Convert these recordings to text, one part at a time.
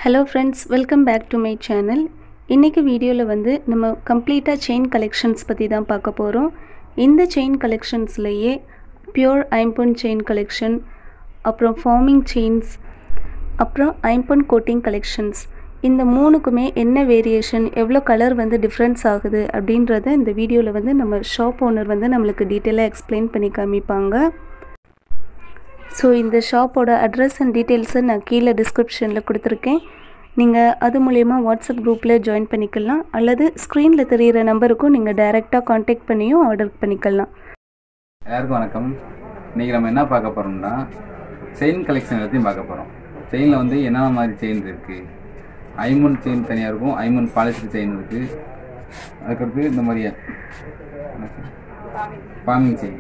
Hello friends welcome back to my channel இன்றைக்கி வீடியோவில் வந்து நம்ம கம்ப்ளீட்டாக செயின் கலெக்ஷன்ஸ் பற்றி தான் பார்க்க போகிறோம் இந்த செயின் கலெக்ஷன்ஸ்லேயே பியூர் ஐம்பொன் செயின் கலெக்ஷன் அப்புறம் ஃபார்மிங் செயின்ஸ் அப்புறம் ஐம்பொன் கோட்டிங் கலெக்ஷன்ஸ் இந்த மூணுக்குமே என்ன வேரியேஷன் எவ்வளோ கலர் வந்து டிஃப்ரென்ஸ் ஆகுது அப்படின்றத இந்த வீடியோவில் வந்து நம்ம ஷாப் ஓனர் வந்து நம்மளுக்கு டீட்டெயிலாக எக்ஸ்பிளைன் பண்ணி காமிப்பாங்க ஸோ இந்த ஷாப்போட அட்ரஸ் அண்ட் டீட்டெயில்ஸை நான் கீழே டிஸ்கிரிப்ஷனில் கொடுத்துருக்கேன் நீங்கள் அது மூலயமா வாட்ஸ்அப் குரூப்பில் ஜாயின் பண்ணிக்கலாம் அல்லது ஸ்க்ரீனில் தெரிகிற நம்பருக்கும் நீங்கள் டைரெக்டாக காண்டாக்ட் பண்ணியும் ஆர்டர் பண்ணிக்கலாம் எல்லாருக்கும் வணக்கம் இன்றைக்கி நம்ம என்ன பார்க்க போகிறோம்னா செயின் கலெக்ஷன் எல்லாத்தையும் பார்க்க போகிறோம் செயினில் வந்து என்னென்ன மாதிரி செயின் இருக்குது ஐமன் செயின் தனியாக இருக்கும் ஐமன் பாலிஸ்டர் செயின் இருக்குது அதுக்கடுத்து இந்த மாதிரியே பாமிங் செயின்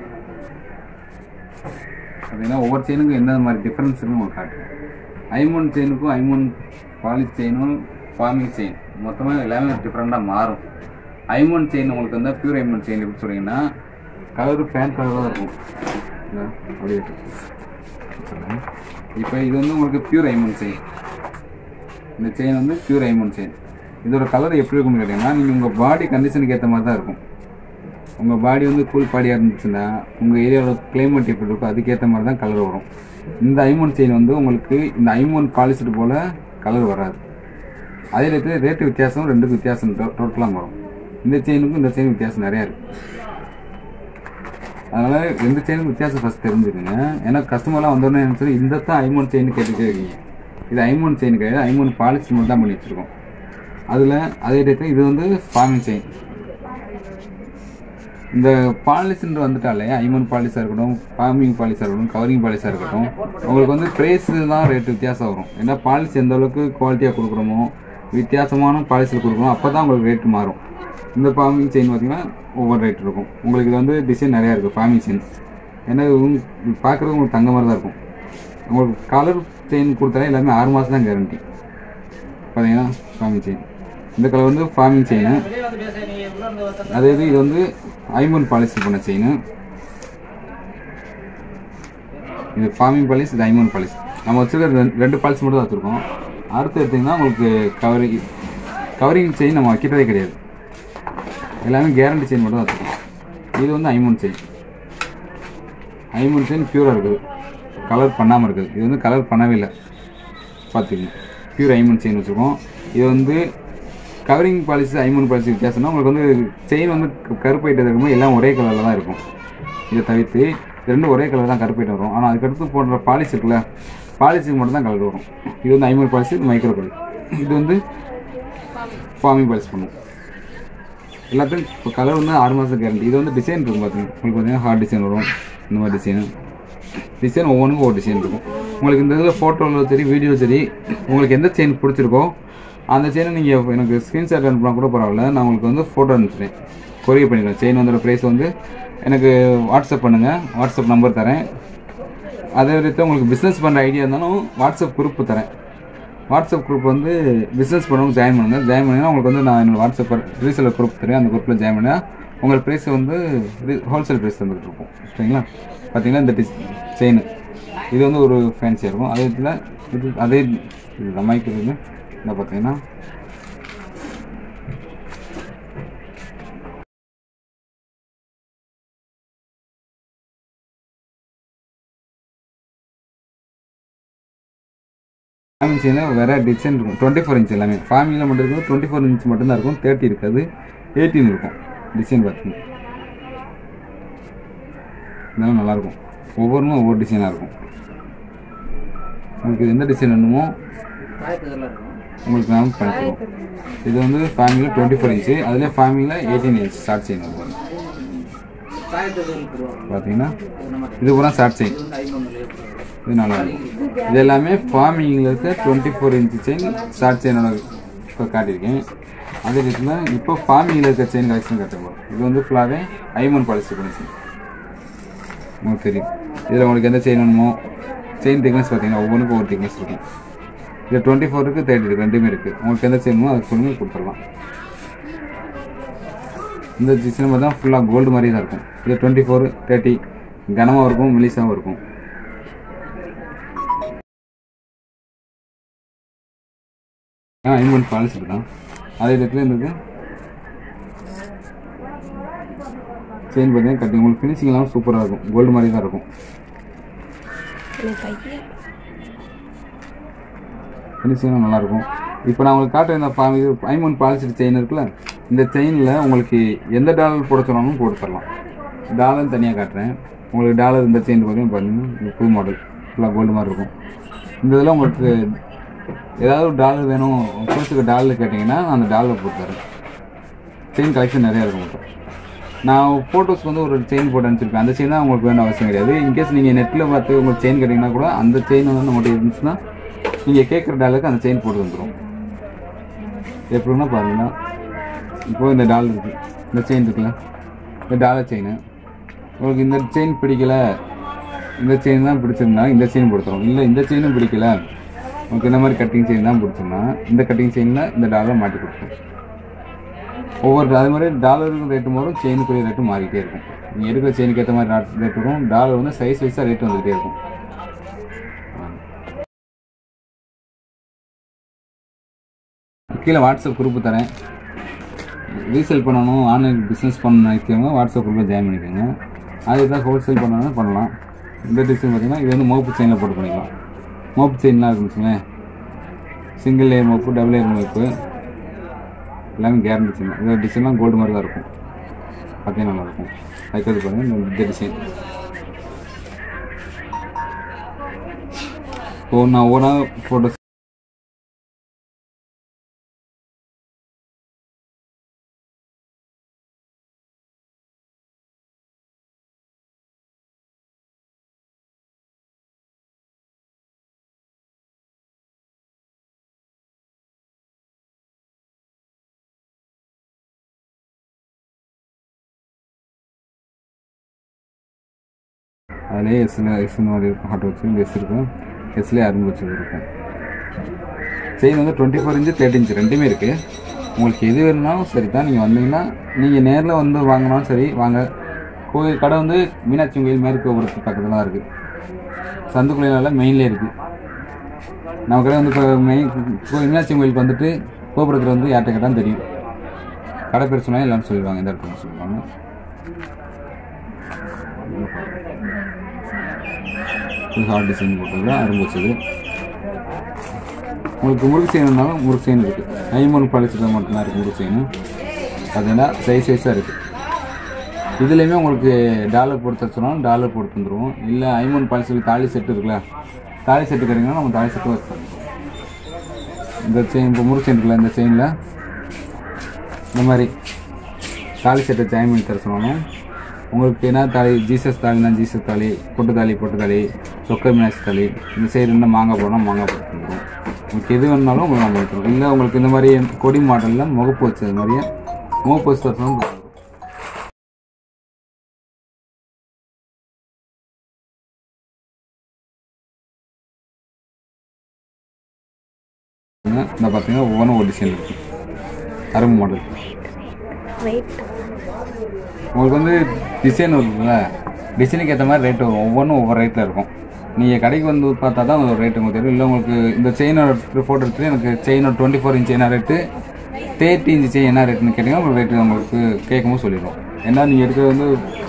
அப்படின்னா ஒவ்வொரு செயினுக்கும் எந்த மாதிரி டிஃப்ரென்ஸ் இருக்குன்னு உங்களுக்கு காட்டுறேன் ஐமோன் செயினுக்கும் ஐமோன் பாலிஷ் செயினும் ஃபார்மிங் செயின் மொத்தமாக எல்லாமே டிஃப்ரெண்ட்டாக மாறும் ஐமோன் செயின் உங்களுக்கு வந்து பியூர் ஐமோன் செயின் எப்படி சொல்கிறீங்கன்னா கலர் ஃபேன் கலராக இருக்கும் இதோ அப்படியே இருக்கு. சொல்றேன். இப்போ இது வந்து உங்களுக்கு பியூர் ஐமோன் செயின் இந்த செயின் வந்து பியூர் ஐமோன் செயின் இதோட கலர் எப்படி இருக்கும்னு கேட்டிங்கன்னா நீங்கள் உங்கள் பாடி கண்டிஷனுக்கு ஏற்ற மாதிரி தான் இருக்கும் உங்கள் பாடி வந்து கூல் பாடியாக இருந்துச்சுன்னா உங்கள் ஏரியாவில் கிளைமேட் எப்படி இருக்கோ அதுக்கேற்ற மாதிரி தான் கலர் வரும் இந்த ஐமோன் செயின் வந்து உங்களுக்கு இந்த ஐமோன் பாலிஸ்டு போல் கலர் வராது அதே நேரத்தில் ரேட்டு வித்தியாசம் ரெண்டுக்கு வித்தியாசம் டோட்டலாக வரும் இந்த செயினுக்கும் இந்த செயின் வித்தியாசம் நிறையா இருக்குது அதனால் ரெண்டு செயினுக்கும் வித்தியாசம் ஃபஸ்ட் தெரிஞ்சுக்கோங்க ஏன்னா கஸ்டமர்லாம் வந்தோடனே நினச்சி இந்த தான் ஐமோன் செயின் கேட்டுட்டே இருக்கீங்க இது ஐமோன் செயின் கிடையாது ஐமோன் பாலிசி மட்டும் தான் பண்ணி வச்சுருக்கோம் அதில் அதே டேட்டில் இது வந்து ஃபார்மிங் செயின் இந்த பாலிசின்ற வந்துட்டாலே ஐமன் பாலிஸாக இருக்கட்டும் ஃபார்மிங் பாலிஸாக இருக்கட்டும் கவரிங் பாலிஸாக இருக்கட்டும் உங்களுக்கு வந்து ப்ரைஸ் தான் ரேட் வித்தியாசம் வரும் ஏன்னா பாலிசி எந்த அளவுக்கு குவாலிட்டியாக கொடுக்குறோமோ வித்தியாசமான பாலிசியில் கொடுக்குறோம் அப்போ தான் உங்களுக்கு ரேட் மாறும் இந்த ஃபார்மிங் செயின் பார்த்தீங்கன்னா ஒவ்வொரு ரேட் இருக்கும் உங்களுக்கு இது வந்து டிசைன் நிறையா இருக்குது ஃபார்மிங் செயின் ஏன்னா இது உங்க- பார்க்குறது உங்களுக்கு தங்க மாதிரி தான் இருக்கும் உங்களுக்கு கலர் செயின் கொடுத்தாலே எல்லாமே ஆறு மாதம் தான் கேரண்டி பார்த்தீங்கன்னா ஃபார்மிங் செயின் இந்த கலர் வந்து ஃபார்மிங் செயின் அதே இது இது வந்து ஐமன் பாலிசி பண்ண செயின் இது ஃபார்மிங் பாலிஸ் இது ஐமன் பாலிஸ் நம்ம வச்சுருக்க ரெண்டு ரெண்டு பாலிசி மட்டும் தான் வச்சுருக்கோம் அடுத்து எடுத்திங்கன்னா உங்களுக்கு கவரிங் கவரிங் செயின் நம்ம வைக்கிறதே கிடையாது எல்லாமே கேரண்டி செயின் மட்டும் தான் வச்சுருக்கோம் இது வந்து ஐமன் செயின் ஐமன் செயின் பியூராக இருக்குது கலர் பண்ணாமல் இருக்குது இது வந்து கலர் பண்ணவே இல்லை பார்த்துக்கங்க பியூர் ஐமன் செயின் வச்சுருக்கோம் இது வந்து கவரிங் பாலிசி ஐமன் பாலிசி வித்தியாசம்னா உங்களுக்கு வந்து செயின் வந்து க- கருப்பாயிட்டது இருக்கும்போது எல்லாம் ஒரே கலரில் தான் இருக்கும் இதை தவிர்த்து இது ரெண்டும் ஒரே கலர் தான் கருப்பாயிட்டு வரும் ஆனால் அதுக்கடுத்து போடுற பாலிசி இருக்குல்ல பாலிசிக்கு மட்டும் தான் கலர் வரும் இது வந்து ஐமன் பாலிசி இது மைக்ரோ கலர் இது வந்து ஃபார்மிங் பாலிசி பண்ணும் எல்லாத்துக்கும் இப்போ கலர் வந்து ஆறு மாதம் கேரண்டி இது வந்து டிசைன் இருக்கும் பார்த்துங்க உங்களுக்கு பார்த்தீங்கன்னா ஹார்ட் டிசைன் வரும் இந்த மாதிரி டிசைனு டிசைன் ஒவ்வொன்றுக்கும் ஒரு டிசைன் இருக்கும் உங்களுக்கு இந்த இதில் ஃபோட்டோவில் சரி வீடியோ சரி உங்களுக்கு எந்த செயின் பிடிச்சிருக்கோ அந்த செயினை நீங்கள் எனக்கு ஸ்க்ரீன்ஷாட் அனுப்புனா கூட பரவாயில்ல நான் உங்களுக்கு வந்து ஃபோட்டோ அனுப்பிச்சிட்டேன் கொரியர் பண்ணிடுவேன் செயின் வந்தோட ப்ரைஸ் வந்து எனக்கு வாட்ஸ்அப் பண்ணுங்கள் வாட்ஸ்அப் நம்பர் தரேன் அதே விதத்தில் உங்களுக்கு பிஸ்னஸ் பண்ணுற ஐடியா இருந்தாலும் வாட்ஸ்அப் குரூப் தரேன் வாட்ஸ்அப் குரூப் வந்து பிஸ்னஸ் பண்ணவங்க ஜாயின் பண்ணுங்க ஜாயின் பண்ணிங்கன்னா உங்களுக்கு வந்து நான் என்னோட வாட்ஸ்அப் ரீசெலர் குரூப் தரேன் அந்த குரூப்பில் ஜாயின் பண்ணால் உங்கள் ப்ரைஸ் வந்து ஹோல்சேல் ப்ரைஸ் தந்துட்டு இருப்போம் சரிங்களா பார்த்தீங்கன்னா இந்த டிஸ் செயின் இது வந்து ஒரு ஃபேன்சியாக இருக்கும் அதே இதில் இது அதே இது அமைக்கிறது இந்த பார்த்தீங்கன்னா ஃபார்மிங் செயினில் வேறு டிசைன் இருக்கும் டுவெண்ட்டி ஃபோர் இன்ச் எல்லாமே ஃபார்மிங்கில் மட்டும் இருக்கும் டுவெண்ட்டி ஃபோர் இன்ச் மட்டும்தான் இருக்கும் தேர்ட்டி இருக்காது எயிட்டீன் இருக்கும் டிசைன் பார்த்தீங்க இதெல்லாம் நல்லாயிருக்கும் ஒவ்வொன்றும் ஒவ்வொரு டிசைனாக இருக்கும் உங்களுக்கு எந்த டிசைன் வேணுமோ உங்களுக்கு நாங்கள் பண்ணிக்கிறோம் இது வந்து ஃபேமிலியில் டுவெண்ட்டி ஃபோர் இன்ச்சு அதிலே ஃபேமிலியில் எயிட்டீன் இன்ச் ஷார்ட் செயின் வரும் பார்த்தீங்கன்னா இது பூரா ஷார்ட் செயின் இது நல்லா இருக்கும் இது எல்லாமே ஃபார்மிங்கில் இருக்க twenty four inch chain short செயினோட இப்போ காட்டியிருக்கேன் அதே விதத்தில் இப்போ ஃபார்மிங்கில் இருக்க செயின் கலெக்ஷன் காட்டுவோம் இது வந்து ஃபுல்லாகவே ஐமன் பாலிசி பண்ணிச்சு உங்களுக்கு தெரியும் இதில் உங்களுக்கு எந்த செயின் வேணுமோ செயின் திக்னஸ் பார்த்தீங்கன்னா ஒவ்வொன்றுக்கும் ஒவ்வொரு திக்னஸ் இருக்கும் இது டுவெண்ட்டி ஃபோர் இருக்குது தேர்ட்டி இருக்குது ரெண்டுமே இருக்குது உங்களுக்கு எந்த செயின் வேணுமோ அதுக்கு சொல்லுங்க கொடுத்துடலாம் இந்த டிசைன் பார்த்தா ஃபுல்லாக கோல்டு மாதிரி தான் இருக்கும் இது டுவெண்ட்டி ஃபோர் தேர்ட்டி கனமாக இருக்கும் மெலிசாகவும் இருக்கும் ஐம்பது பாலிசி தான் அதே இடத்துல இருந்தது செயின் பார்த்தீங்கன்னா கட்டி உங்களுக்கு ஃபினிஷிங் எல்லாம் சூப்பராக இருக்கும் கோல்டு மாதிரி தான் இருக்கும் ஃபினிஷிங்கும் நல்லாயிருக்கும் இப்போ நான் உங்களுக்கு காட்டுற இந்த பா இது ஐமன் பாலிசி செயின் இருக்குல்ல இந்த செயினில் உங்களுக்கு எந்த டாலர் போட சொன்னாலும் போட்டு தரலாம் டாலர் தனியாக காட்டுறேன் உங்களுக்கு டாலர் இந்த செயின் பார்த்தீங்கன்னா பார்த்தீங்கன்னா இந்த புது மாடல் ஃபுல்லாக கோல்டு மாதிரி இருக்கும் இந்த இதில் உங்களுக்கு ஏதாவது ஒரு டாலர் வேணும் ஃப்ரெண்ட்ஸுக்கு டாலர் கேட்டிங்கன்னா நான் அந்த டாலர் போட்டு தரேன் செயின் கலெக்ஷன் நிறையா இருக்கும் உங்களுக்கு நான் ஃபோட்டோஸ்க்கு வந்து ஒரு செயின் போட்டு அனுப்பிச்சிருப்பேன் அந்த செயின் தான் உங்களுக்கு வேணும் அவசியம் கிடையாது இன்கேஸ் நீங்கள் நெட்டில் பார்த்து உங்களுக்கு செயின் கேட்டிங்கன்னா கூட அந்த செயின் வந்து நம்மகிட்ட இருந்துச்சுன்னா நீங்கள் கேட்குற டாலருக்கு அந்த செயின் போட்டு வந்துடும் எப்படின்னா பாருங்கன்னா இப்போ இந்த டாலர் இருக்குது இந்த செயின் இருக்குல்ல இந்த டாலர் செயின் உங்களுக்கு இந்த செயின் பிடிக்கல இந்த செயின் தான் பிடிச்சிருந்தா இந்த செயின் கொடுத்துரும் இல்லை இந்த செயினும் பிடிக்கல உங்களுக்கு இந்த மாதிரி கட்டிங் செயின் தான் பிடிச்சிருந்தா இந்த கட்டிங் செயினில் இந்த டாலரை மாட்டி கொடுத்துரும் ஒவ்வொரு அது மாதிரி டாலருக்கும் ரேட்டு மாறும் செயினுக்குரிய ரேட்டும் மாறிக்கிட்டே இருக்கும் நீங்கள் எடுக்கிற செயினுக்கு ஏற்ற மாதிரி ரேட் வரும் டாலர் வந்து சைஸ் வைஸாக ரேட் வந்துக்கிட்டே இருக்கும் கீழே வாட்ஸ்அப் குரூப்பு தரேன் ரீசேல் பண்ணணும் ஆன்லைன் பிஸ்னஸ் பண்ணணும் நினைக்கிறவங்க வாட்ஸ்அப் குரூப்பில் ஜாயின் பண்ணிக்கோங்க அது தான் ஹோல்சேல் பண்ணணும் பண்ணலாம் இந்த டிசைன் பார்த்தீங்கன்னா இது வந்து மோப்பு செயினில் போட்டு பண்ணிக்கலாம் மோப்பு செயின்லாம் இருக்குன்னு வச்சுக்கோங்களேன் சிங்கிள் லேயர் மோப்பு டபுள் லேயர் மோப்பு எல்லாமே கேரண்டி டிசைன் இந்த டிசைன்லாம் கோல்டு மாதிரி தான் இருக்கும் பார்த்தே நல்லாயிருக்கும் வைக்கிறது பாருங்கள் இந்த இந்த டிசைன் ஸோ நான் ஒவ்வொரு ஃபோட்டோஸ் அதிலே எஸ்ல எஸ்ன்னு மாதிரி இருக்கும் ஹாட் வச்சு இந்த எஸ் இருக்கும் எஸ்லேயே அரும்பு வச்சு இருக்கும் செயின் வந்து twenty four inch thirty inch ரெண்டுமே இருக்குது உங்களுக்கு எது வேணும்னாலும் சரி தான் நீங்கள் வந்தீங்கன்னா நீங்கள் நேரில் வந்து வாங்கினாலும் சரி வாங்க கோயில் கடை வந்து மீனாட்சி கோயில் மேற்கு கோபுரத்துக்கு பக்கத்தில் தான் இருக்குது சந்துக்குள்ளையில மெயின்லேயே இருக்குது நம்ம கடை வந்து இப்போ மெயின் கோயில் மீனாட்சி கோயிலுக்கு வந்துட்டு கோபுரத்தில் வந்து யார்கிட்ட கேட்டாலும் தெரியும் கடை பேர் சொன்னால் எல்லாரும் சொல்லிடுவாங்க எந்த இடத்துல சொல்லுவாங்க இது ஹார்ட் டிசைன் போட்டது அரும்பு வச்சது உங்களுக்கு முறுக்கு செயின் இருந்தாலும் முறுக்கு செயின் இருக்குது ஐமோன் பாலிசியில் மட்டும்தான் இருக்குது முறுக்கு செயின் பார்த்தீங்கன்னா சைஸ் சைஸாக இருக்குது இதுலேயுமே உங்களுக்கு டாலர் போட்டு தர சொன்னாலும் டாலர் போட்டு தந்துடுவோம் இல்லை ஐமோன் பாலிசியில் தாலி செட்டு இருக்குல்ல தாலி செட்டு கிடைங்கன்னா நம்ம தாலி செட்டு வச்சு தந்துடுவோம். இந்த செயின் இப்போ முறுக்கு செயின் இருக்குல்ல இந்த செயினில் இந்த மாதிரி தாலி செட்டை ஜாயின் பண்ணி தர சொன்னாலும் உங்களுக்கு என்ன தாலி ஜீசஸ் தாலினா ஜீசஸ் தாலி பொட்டு தாலி பொட்டு தாலி சொக்க மீனாட்சி தாலி இந்த சைடு இருந்தால் மாங்காய் போடணும் மாங்காய் போட்டு தந்துடுவோம் உங்களுக்கு எது வேணுனாலும் உங்களுக்கு நம்ம எடுத்துருவோம் இல்லை உங்களுக்கு இந்த மாதிரி கொடி மாடலில் முகப்பு வச்சது மாதிரியே முகப்பு வச்சு தரணும் இந்த பார்த்தீங்கன்னா ஒவ்வொன்றும் ஒரு டிசைன் இருக்குது அரும்பு மாடல் வெயிட் உங்களுக்கு வந்து டிசைன் இருக்குல்ல டிசைனுக்கு ஏற்ற மாதிரி ரேட் வரும் ஒவ்வொன்றும் ஒவ்வொரு ரேட்டில் இருக்கும் நீங்கள் கடைக்கு வந்து பார்த்தா தான் ஒரு ரேட் உங்களுக்கு தெரியும் இல்லை உங்களுக்கு இந்த செயினோட ஃபோட்டோ எடுத்து எனக்கு செயினோட டுவெண்ட்டி ஃபோர் இன்ச் என்ன ரேட்டு தேர்ட்டி இன்ச் செயின் என்ன ரேட்டுன்னு கேட்டிங்கன்னா உங்களுக்கு ரேட்டு உங்களுக்கு கேட்கும்போது சொல்லிடுவோம் ஏன்னா நீங்கள் எடுக்கிறது வந்து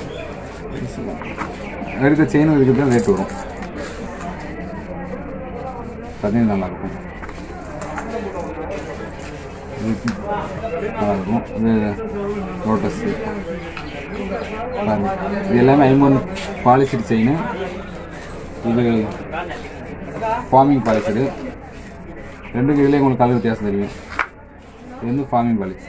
எடுக்க செயின் இருக்கிறது ரேட் வரும் பார்த்தீங்கன்னா நல்லாயிருக்கும் நல்லாயிருக்கும் இது லோட்டஸ்ஸு பாருங்க இது எல்லாமே ஐமோன் பாலிசிட் செயின் இது ஃபார்மிங் பாலிசிடு ரெண்டுக்கு இதுலேயே உங்களுக்கு கலர் வித்தியாசம் தெரியும் இது வந்து ஃபார்மிங் பாலிசி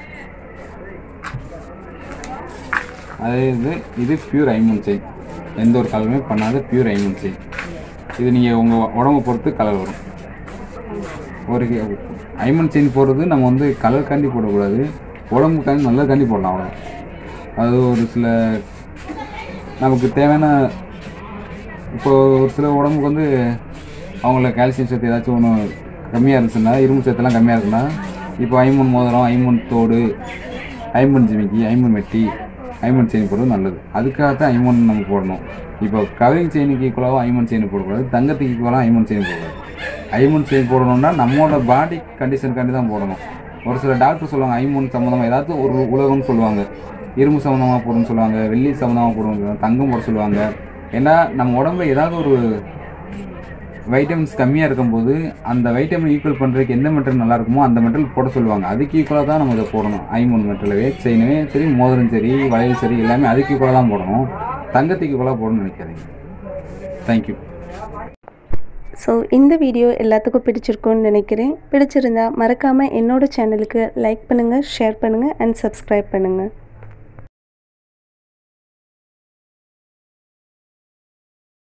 அதே இது இது பியூர் ஐமோன் செயின் எந்த ஒரு கலருமே பண்ணாத பியூர் ஐமோன் செயின் இது நீங்கள் உங்கள் உடம்பை பொறுத்து கலர் வரும் ஒரு ஐமன் செயின் போடுறது நம்ம வந்து கலர் காண்டி போடக்கூடாது உடம்புக்காண்டி நல்ல காண்டி போடலாம் அவ்வளோ அது ஒரு சில நமக்கு தேவையான இப்போ ஒரு சில உடம்புக்கு வந்து அவங்கள கால்சியம் சத்து ஏதாச்சும் ஒன்று கம்மியாக இருந்துச்சுன்னா இரும்பு சத்துலாம் கம்மியாக இருக்குன்னா இப்போ ஐமன் மோதிரம் ஐமன் தோடு ஐமன் ஜிமிக்கி ஐமன் மெட்டி ஐமன் செயின் போடுறது நல்லது அதுக்காகத்தான் ஐமன் நம்ம போடணும் இப்போ கவரிங் செயினுக்கு ஈக்குவலாகவும் ஐமன் செயின் போடக்கூடாது தங்கத்துக்கு ஈக்குவலாக ஐமன் செயின் போடக்கூடாது ஐமூன் செயின் போடணும்னா நம்மளோட பாடி கண்டிஷனுக்காண்டி தான் போடணும் ஒரு சில டாக்டர் சொல்லுவாங்க ஐமூன் சம்மந்தமாக ஏதாவது ஒரு உலகம்னு சொல்லுவாங்க இரும்பு சம்மந்தமாக போடணும்னு சொல்லுவாங்க வெள்ளி சம்மந்தமாக போடணும்னு சொல்லுவாங்க தங்கம் போட சொல்லுவாங்க ஏன்னா நம்ம உடம்புல ஏதாவது ஒரு வைட்டமின்ஸ் கம்மியாக இருக்கும்போது அந்த வைட்டமின் ஈக்குவல் பண்ணுறதுக்கு எந்த மெட்டல் நல்லா இருக்குமோ அந்த மெட்டல் போட சொல்லுவாங்க அதுக்கு ஈக்குவலாக தான் நம்ம இதை போடணும் ஐமூன் மெட்டலவே செயினவே சரி மோதிரம் சரி வளையல் சரி எல்லாமே அதுக்கு ஈக்குவலாக தான் போடணும் தங்கத்துக்கு ஈக்குவலாக போடணும்னு நினைக்காதீங்க தேங்க்யூ ஸோ இந்த வீடியோ எல்லாத்துக்கும் பிடிச்சிருக்கும்னு நினைக்கிறேன் பிடிச்சிருந்தா மறக்காமல் என்னோட சேனலுக்கு லைக் பண்ணுங்கள் ஷேர் பண்ணுங்கள் அண்ட் சப்ஸ்கிரைப் பண்ணுங்கள்